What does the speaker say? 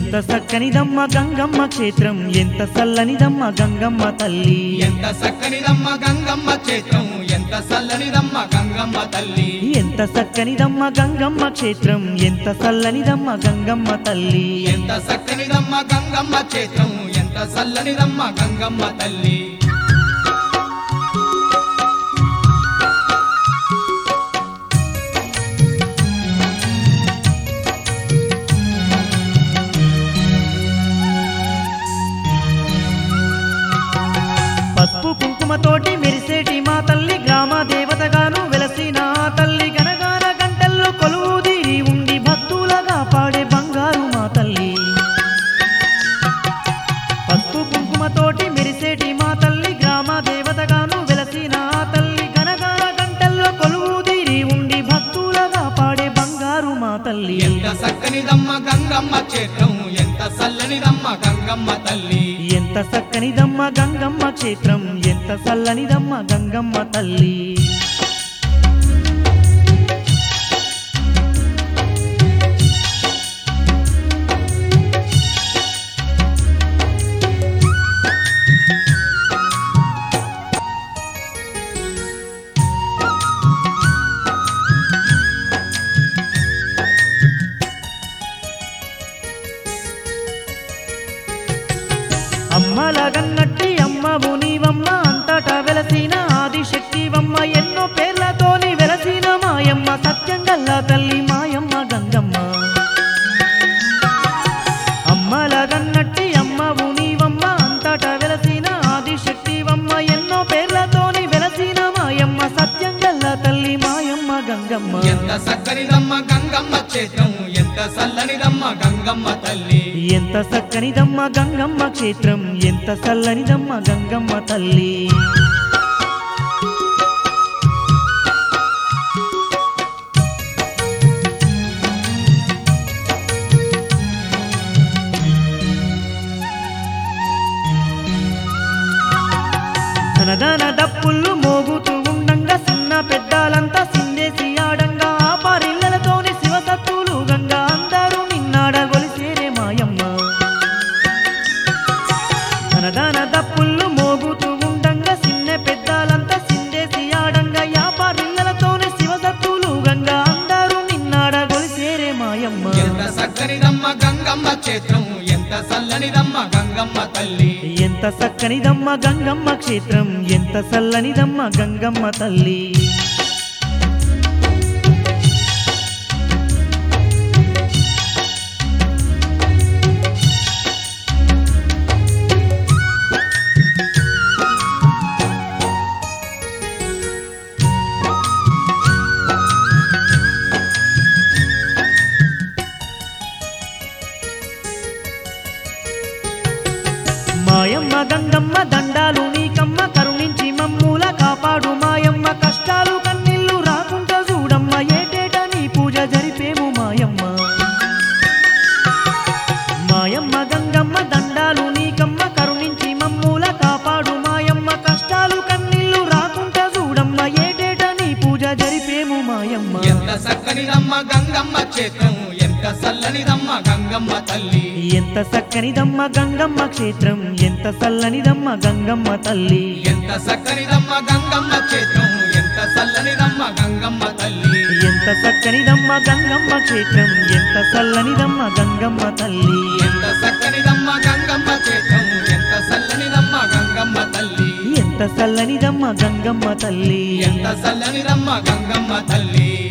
ఎంత సక్కనిదమ్మ గంగమ్మ క్షేత్రం ఎంత సల్లనిదమ్మ గంగమ్మ తల్లి ఎంత చక్కనిదమ్మ గంగమ్మ క్షేత్రం ఎంత చల్లనిదమ్మ గంగమ్మ తల్లి ఎంత సక్కనిదమ్మ గంగమ్మ క్షేత్రం ఎంత సల్లనిదమ్మ గంగమ్మ తల్లి ఎంత చక్కనిదమ్మ గంగమ్మ క్షేత్రం ఎంత చల్లనిదమ్మ గంగమ్మ తల్లి పసుపు కుంకుమతోటి మెరిసేటి మా తల్లి గ్రామ దేవతగాను వెలసిన ఆ తల్లి గనగాన గంటల్లో కొలువుదీరి ఉండి భక్తులగా పాడే బంగారు మా తల్లి పసుపు కుంకుమతోటి మెరిసేటి మా తల్లి గ్రామ దేవతగాను వెలసిన ఆ తల్లి గనగాన గంటల్లో కొలువుదీరి ఉండి భక్తులగా పాడే బంగారు మా తల్లి ఎంత చక్కనిదమ్మ గంగమ్మ క్షేత్రం ఎంత చల్లనిదమ్మ గంగమ్మ తల్లి ఎంత సక్కనిదమ్మ గంగమ్మ క్షేత్రం ఎంత సల్లనిదమ్మ గంగమ్మ తల్లి అమ్మలగన్నట్టి అమ్మవు నీవమ్మ అంతటా వెలసిన ఆదిశక్తివమ్మ ఎన్నో పేర్లతోని వెలసిన మాయమ్మ సత్యంగల్లా తల్లి మాయమ్మ గంగమ్మ అమ్మలగన్నట్టి అమ్మవు నీవమ్మ అంతటా వెలసిన ఆదిశక్తివమ్మ ఎన్నో పేర్లతోని వెలసిన మాయమ్మ సత్యంగల్లా తల్లి మాయమ్మ గంగమ్మ ఎంత చక్కనిదమ్మ గంగమ్మ క్షేత్రం ఎంత చల్లనిదమ్మ గంగమ్మ తల్లి ఎంత సక్కనిదమ్మ గంగమ్మ క్షేత్రం ఎంత సల్లనిదమ్మ గంగమ్మ తల్లి ధనధన దప్పుళ్ళు మోగుతూ ఉండంగా చిన్న పెద్దాలంతా సిందేసి ఆడంగా ఆ పారిల్లలతోని శివసత్తులు గంగా అందరూ నిన్నాడ గొలిసేరే మాయమ్మ ధనధన దప్పుళ్ళు మోగుతూ ఉండంగా చిన్న పెద్దాలంతా సిందేసి ఆడంగా ఆ పారిల్లలతోని శివసత్తులు గంగా అందరూ నిన్నాడ గొలిసేరే మాయమ్మ ఎంత చక్కనిదమ్మ గంగమ్మ క్షేత్రం ఎంత చల్లనిదమ్మ గంగమ్మ తల్లి ఎంత సక్కనిదమ్మ గంగమ్మ క్షేత్రం ఎంత సల్లనిదమ్మ గంగమ్మ తల్లి మాయమ్మ గంగమ్మ దండాలు నీకమ్మ కరుణించి మమ్ముల కాపాడు మాయమ్మ కష్టాలు కన్నీళ్లు రాకుండా చూడమ్మ ఏటేట నీ పూజ జరిపేము మాయమ్మ మాయమ్మ గంగమ్మ దండాలు నీకమ్మ కరుణించి మమ్ముల కాపాడు మాయమ్మ కష్టాలు కన్నీళ్లు రాకుండా చూడమ్మ ఏటేట నీ పూజ జరిపేము మాయమ్మ ఎంత చక్కనిదమ్మ గంగమ్మ క్షేత్రం ఎంత చల్లనిదమ్మ గంగమ్మ తల్లి ఎంత సక్కనిదమ్మ గంగమ్మ క్షేత్రం ఎంత సల్లనిదమ్మ గంగమ్మ తల్లి ఎంత చక్కనిదమ్మ గంగమ్మ క్షేత్రం ఎంత చల్లనిదమ్మ గంగమ్మ తల్లి ఎంత సక్కనిదమ్మ గంగమ్మ క్షేత్రం ఎంత సల్లనిదమ్మ గంగమ్మ తల్లి ఎంత చక్కనిదమ్మ గంగమ్మ క్షేత్రం ఎంత చల్లనిదమ్మ గంగమ్మ తల్లి ఎంత సల్లనిదమ్మ గంగమ్మ తల్లి ఎంత చల్లనిదమ్మ గంగమ్మ తల్లి